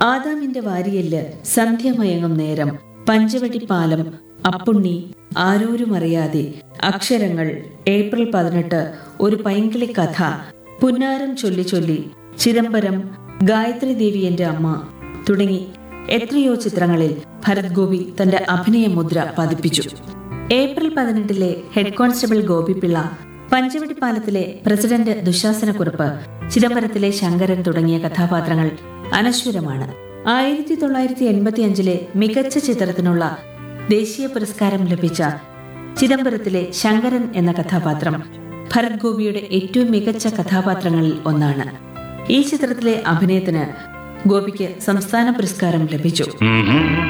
ആദാമിന്റെ വാരിയല്ല് സന്ധ്യമയങ്ങും നേരം പഞ്ചവടി പാലം അപ്പുണ്ണി ആരോരും അറിയാതെ അക്ഷരങ്ങൾ ഏപ്രിൽ പതിനെട്ട് ഒരു പൈങ്കിളി കഥ പുന്നാരം ചൊല്ലി ചൊല്ലി ചിദംബരം ഗായത്രി ദേവി എന്റെ അമ്മ തുടങ്ങി എത്രയോ ചിത്രങ്ങളിൽ ഭരത് ഗോപി തന്റെ അഭിനയ മുദ്ര പതിപ്പിച്ചു ഏപ്രിൽ പതിനെട്ടിലെ ഹെഡ് കോൺസ്റ്റബിൾ ഗോപിപിള്ള പഞ്ചവടി പാലത്തിലെ പ്രസിഡന്റ് ദുശാസനക്കുറിപ്പ് ചിദംബരത്തിലെ ശങ്കരൻ തുടങ്ങിയ കഥാപാത്രങ്ങൾ അനശ്വരമാണ് ആയിരത്തി തൊള്ളായിരത്തി എൺപത്തി അഞ്ചിലെ മികച്ച ചിത്രത്തിനുള്ള ദേശീയ പുരസ്കാരം ലഭിച്ച ചിദംബരത്തിലെ ശങ്കരൻ എന്ന കഥാപാത്രം ഭരത് ഗോപിയുടെ ഏറ്റവും മികച്ച കഥാപാത്രങ്ങളിൽ ഒന്നാണ് ഈ ചിത്രത്തിലെ അഭിനയത്തിന് ഗോപിക്ക് സംസ്ഥാന പുരസ്കാരം ലഭിച്ചു